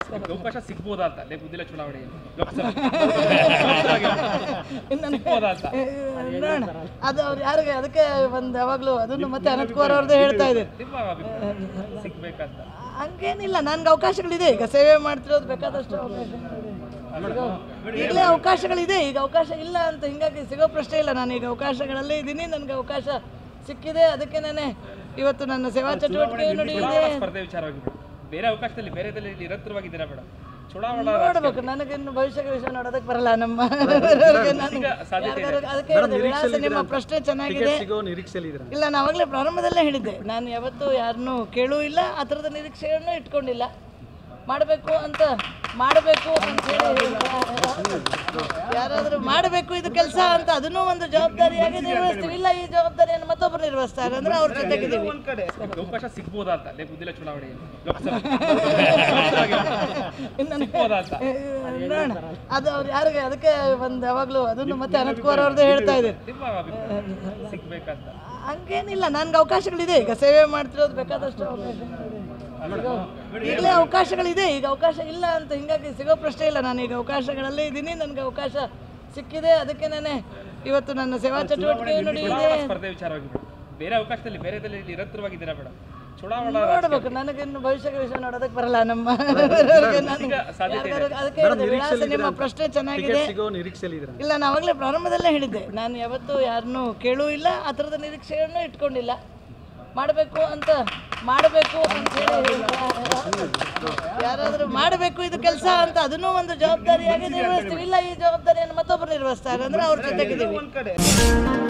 ನಿಮ್ಗೆ ಅವಕಾಶ ಸಿಗ್ಬೋದಾ ಅಂತ ಲೇ ಮುಂದಿನ ಚುನಾವಣೆಯಲ್ಲಿ ಲೋಕಸಭೆ ಇನ್ನು ಸಿಗ್ಬೋದಾ ಅಂತ ಏ, ನೋಡೋಣ ಅದು ಅವ್ರು ಯಾರಿಗೆ ಅದಕ್ಕೆ ಒಂದು ಯಾವಾಗಲೂ ಅದನ್ನು ಮತ್ತೆ ಅನಂತ್ ಕುಮಾರ್ ಅವ್ರದ್ದು ಹೇಳ್ತಾ ಇದ್ದೀರಿ ನಿಮ್ಮ ಅಭಿಪ್ರಾಯ ಸಿಗ್ಬೇಕಂತ ಹಂಗೇನಿಲ್ಲ ನನ್ಗೆ ಅವಕಾಶಗಳಿದೆ ಈಗ ಸೇವೆ ಮಾಡ್ತಿರೋದು ಬೇಕಾದಷ್ಟು ಅವಕಾಶಗಳಿದೆ. ಈಗಲೇ ಅವಕಾಶಗಳಿದೆ ಈಗ ಅವಕಾಶ ಇಲ್ಲ ಅಂತ ಹಿಂಗಾಗಿ ಸಿಗೋ ಪ್ರಶ್ನೆ ಇಲ್ಲ ನಾನು ಈಗ ಅವಕಾಶಗಳಲ್ಲೇ ಇದ್ದೀನಿ ನನಗೆ ಅವಕಾಶ ಸಿಕ್ಕಿದೆ ಅದಕ್ಕೆ ನಾನೇ ಇವತ್ತು ನನ್ನ ಸೇವಾ ಚಟುವಟಿಕೆ ನಡೆಯಿದೆ ಚುನಾವಣಾ ಸ್ಪರ್ಧೆ ವಿಚಾರವಾಗಿ ಬೇಡ ಬೇರೆ ಅವಕಾಶದಲ್ಲಿ ಬೇರೆದಲ್ಲಿ ನಿರಂತರವಾಗಿದ್ದೀರಾ ಬೇಡ ಚುನಾವಣಾ ನೋಡ್ಬೇಕು ನನಗಿನ್ನು ಭವಿಷ್ಯದ ವಿಷಯ ನೋಡೋದಕ್ಕೆ ಬರಲ್ಲ ನಮ್ಮ ನಾನು ಸಾಧ್ಯತೆ ಇದೆ. ಯಾರ್ಗಾರು- ಅದಕ್ಕೆ ಹೇಳಿದೆ, ವಿಳಾಸ ನಿಮ್ಮ ಪ್ರಶ್ನೆ ಚೆನ್ನಾಗಿದೆ ಸಿಗೋ ನಿರೀಕ್ಷೆಯಲ್ಲಿ ಇದ್ರ ಇಲ್ಲ ನಾನು ಅವಾಗಲೇ ಪ್ರಾರಂಭದಲ್ಲೇ ಹೇಳಿದ್ದೆ ನಾನು ಯಾವತ್ತೂ ಯಾರನ್ನೂ ಕೇಳೂ ಇಲ್ಲ ಆ ಥರದ ನಿರೀಕ್ಷೆಯನ್ನು ಇಟ್ಕೊಂಡಿಲ್ಲ ಮಾಡಬೇಕು ಅಂತ ಮಾಡಬೇಕು ಅಂತ ಹೇಳಿ ಯಾರಾದರೂ ಮಾಡಬೇಕು ಇದು ಕೆಲಸ ಅಂತ ಅದನ್ನೂ ಒಂದು ಜವಾಬ್ದಾರಿಯಾಗಿ ನಿರ್ವಹಿಸ್ತೀವಿ ಇಲ್ಲ ಈ ಜವಾಬ್ದಾರಿಯನ್ನು ಮತ್ತೊಬ್ಬರು ನಿರ್ವಹಿಸ್ತಾರೆ ಅಂದ್ರೆ ಅವ್ರ ಜೊತೆಗಿದ್ದೀವಿ ನಿಮ್ಗೆ ಅವಕಾಶ ಸಿಗ್ಬೋದಾ ಅಂತ ಲೇ ಮುಂದಿನ ಚುನಾವಣೆಯಲ್ಲಿ ಲೋಕಸಭೆ ಇನ್ನು ಸಿಗ್ಬೋದಾ ಅಂತ ಏ, ನೋಡೋಣ ಅದು ಅವ್ರು ಯಾರಿಗೆ ಅದಕ್ಕೆ ಒಂದು ಯಾವಾಗಲೂ ಅದನ್ನು ಮತ್ತೆ ಅನಂತ್ ಕುಮಾರ್ ಅವ್ರದ್ದು ಹೇಳ್ತಾ ಇದ್ದೀರಿ ನಿಮ್ಮ ಅಭಿಪ್ರಾಯ ಸಿಗ್ಬೇಕಂತ ಹಂಗೇನಿಲ್ಲ ನನ್ಗೆ ಅವಕಾಶಗಳಿದೆ ಈಗ ಸೇವೆ ಮಾಡ್ತಿರೋದು ಬೇಕಾದಷ್ಟು ಅವಕಾಶಗಳಿದೆ. ಈಗಲೇ ಅವಕಾಶಗಳಿದೆ ಈಗ ಅವಕಾಶ ಇಲ್ಲ ಅಂತ ಹಿಂಗಾಗಿ ಸಿಗೋ ಪ್ರಶ್ನೆ ಇಲ್ಲ ನಾನು ಈಗ ಅವಕಾಶಗಳಲ್ಲೇ ಇದ್ದೀನಿ ನನಗೆ ಅವಕಾಶ ಸಿಕ್ಕಿದೆ ಅದಕ್ಕೆ ನಾನೇ ಇವತ್ತು ನನ್ನ ಸೇವಾ ಚಟುವಟಿಕೆ ನಡೆಯಿದೆ ಚುನಾವಣಾ ಸ್ಪರ್ಧೆ ವಿಚಾರವಾಗಿ ಬೇಡ ಬೇರೆ ಅವಕಾಶದಲ್ಲಿ ಬೇರೆದಲ್ಲಿ ನಿರಂತರವಾಗಿದ್ದೀರಾ ಬೇಡ ಚುನಾವಣಾ ನೋಡ್ಬೇಕು ನನಗಿನ್ನು ಭವಿಷ್ಯದ ವಿಷಯ ನೋಡೋದಕ್ಕೆ ಬರಲ್ಲ ನಮ್ಮ ನಾನು ಸಾಧ್ಯತೆ ಇದೆ. ಯಾರ್ಗಾರು- ಅದಕ್ಕೆ ಹೇಳಿದೆ, ವಿಳಾಸ ನಿಮ್ಮ ಪ್ರಶ್ನೆ ಚೆನ್ನಾಗಿದೆ ಸಿಗೋ ನಿರೀಕ್ಷೆಯಲ್ಲಿ ಇದ್ರ ಇಲ್ಲ ನಾನು ಅವಾಗಲೇ ಪ್ರಾರಂಭದಲ್ಲೇ ಹೇಳಿದ್ದೆ ನಾನು ಯಾವತ್ತೂ ಯಾರನ್ನೂ ಕೇಳೂ ಇಲ್ಲ ಆ ಥರದ ನಿರೀಕ್ಷೆಯನ್ನು ಇಟ್ಕೊಂಡಿಲ್ಲ ಮಾಡಬೇಕು ಅಂತ ಮಾಡಬೇಕು ಅಂತ ಹೇಳಿ ಯಾರಾದರೂ ಮಾಡಬೇಕು ಇದು ಕೆಲಸ ಅಂತ ಅದನ್ನೂ ಒಂದು ಜವಾಬ್ದಾರಿಯಾಗಿ ನಿರ್ವಹಿಸ್ತೀವಿ ಇಲ್ಲ ಈ ಜವಾಬ್ದಾರಿಯನ್ನು ಮತ್ತೊಬ್ಬರು ನಿರ್ವಹಿಸ್ತಾರೆ ಅಂದ್ರೆ ಅವ್ರ ಜೊತೆಗಿದ್ದೀವಿ